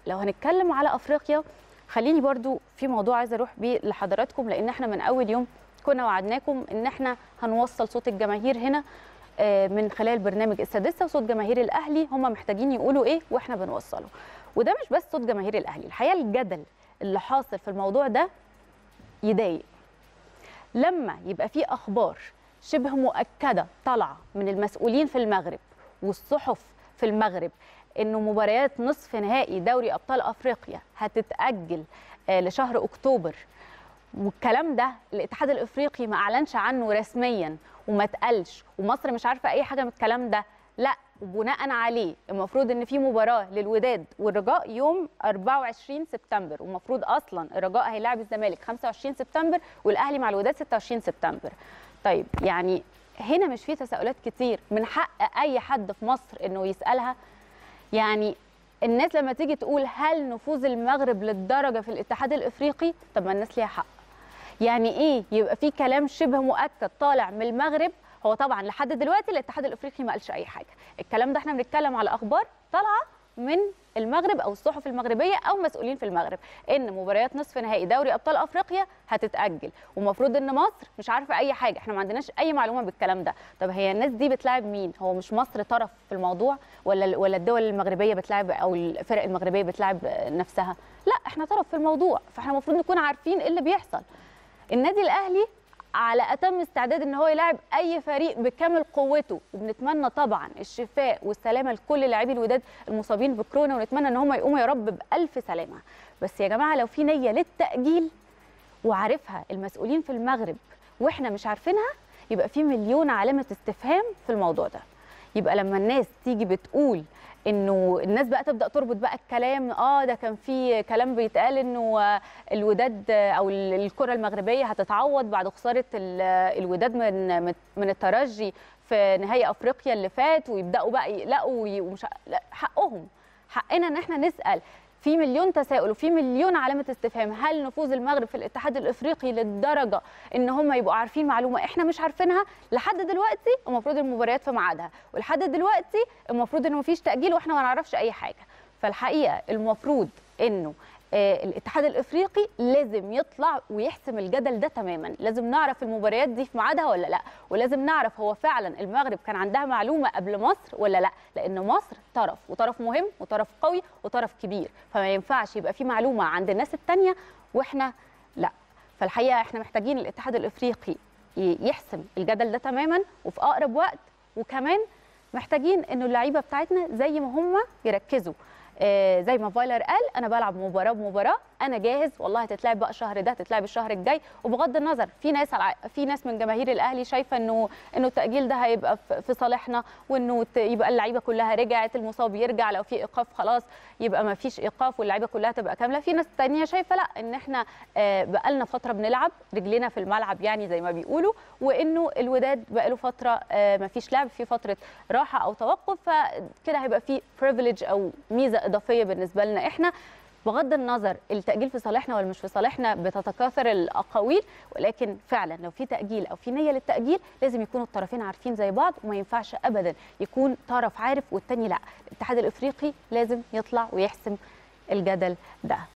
لو هنتكلم على افريقيا خليني برضو في موضوع عايزه اروح بيه لحضراتكم لان احنا من اول يوم كنا وعدناكم ان احنا هنوصل صوت الجماهير هنا آه، من خلال برنامج السادسه وصوت جماهير الاهلي هم محتاجين يقولوا ايه واحنا بنوصله وده مش بس صوت جماهير الاهلي الحقيقه الجدل اللي حاصل في الموضوع ده يضايق لما يبقى في اخبار شبه مؤكده طالعه من المسؤولين في المغرب والصحف في المغرب انه مباريات نصف نهائي دوري ابطال افريقيا هتتاجل آه، لشهر اكتوبر والكلام ده الاتحاد الافريقي ما اعلنش عنه رسميا وما اتقالش ومصر مش عارفه اي حاجه من الكلام ده لا وبناء عليه المفروض ان في مباراه للوداد والرجاء يوم 24 سبتمبر والمفروض اصلا الرجاء هيلاعب الزمالك 25 سبتمبر والاهلي مع الوداد 26 سبتمبر طيب يعني هنا مش في تساؤلات كتير من حق اي حد في مصر انه يسالها يعني الناس لما تيجي تقول هل نفوذ المغرب للدرجه في الاتحاد الافريقي طب ما الناس ليها حق يعني ايه يبقى في كلام شبه مؤكد طالع من المغرب هو طبعا لحد دلوقتي الاتحاد الافريقي ما قالش اي حاجه الكلام ده احنا بنتكلم على اخبار طالعه من المغرب او الصحف المغربيه او مسؤولين في المغرب ان مباريات نصف نهائي دوري ابطال افريقيا هتتاجل ومفروض ان مصر مش عارفه اي حاجه احنا ما عندناش اي معلومه بالكلام ده طب هي الناس دي بتلاعب مين هو مش مصر طرف في الموضوع ولا ولا الدول المغربيه بتلاعب او الفرق المغربيه بتلاعب نفسها لا احنا طرف في الموضوع فاحنا المفروض نكون عارفين ايه اللي بيحصل النادي الاهلي على اتم استعداد ان هو يلاعب اي فريق بكامل قوته وبنتمنى طبعا الشفاء والسلامه لكل لاعبي الوداد المصابين بكورونا ونتمنى ان هم يقوموا يا رب بالف سلامه بس يا جماعه لو في نيه للتاجيل وعارفها المسؤولين في المغرب واحنا مش عارفينها يبقى في مليون علامه استفهام في الموضوع ده يبقى لما الناس تيجي بتقول انه الناس بقى تبدا تربط بقى الكلام اه ده كان في كلام بيتقال انه آه، الوداد آه، او ال- الكره المغربيه هتتعوض بعد خساره ال- آه، الوداد من من الترجي في نهائي افريقيا اللي فات ويبداوا بقى يقلقوا وي- ومش ع- لا حقهم حقنا ان احنا نسال في مليون تساؤل وفي مليون علامه استفهام هل نفوذ المغرب في الاتحاد الافريقي للدرجه ان هم يبقوا عارفين معلومه احنا مش عارفينها لحد دلوقتي المفروض المباريات في ميعادها ولحد دلوقتي المفروض انه مفيش تاجيل واحنا ما نعرفش اي حاجه فالحقيقه المفروض انه آه، الاتحاد الافريقي لازم يطلع ويحسم الجدل ده تماما لازم نعرف المباريات دي في ميعادها ولا لا ولازم نعرف هو فعلا المغرب كان عندها معلومه قبل مصر ولا لا لان مصر طرف وطرف مهم وطرف قوي وطرف كبير فما ينفعش يبقى في معلومه عند الناس التانية واحنا لا فالحقيقه احنا محتاجين الاتحاد الافريقي ي- يحسم الجدل ده تماما وفي اقرب وقت وكمان محتاجين انه اللعيبه بتاعتنا زي ما هم يركزوا آه، زي ما فايلر قال انا بلعب مباراه بمباراه انا جاهز والله هتتلعب بقى الشهر ده هتتلعب الشهر الجاي وبغض النظر في ناس على- في ناس من جماهير الاهلي شايفه انه انه التاجيل ده هيبقى في- في صالحنا وانه ت- يبقى اللعيبه كلها رجعت المصاب يرجع لو في ايقاف خلاص يبقى ما فيش ايقاف واللعيبه كلها تبقى كامله في ناس تانية شايفه لا ان احنا آه، بقالنا فتره بنلعب رجلينا في الملعب يعني زي ما بيقولوا وانه الوداد بقاله فتره آه، ما فيش لعب في فتره راحه او توقف فكده هيبقى في بريفليج او ميزه اضافيه بالنسبه لنا احنا بغض النظر التاجيل في صالحنا ولا مش في صالحنا بتتكاثر الاقاويل ولكن فعلا لو في تاجيل او في نيه للتاجيل لازم يكونوا الطرفين عارفين زي بعض وما ينفعش ابدا يكون طرف عارف والتاني لا الاتحاد الافريقي لازم يطلع ويحسم الجدل ده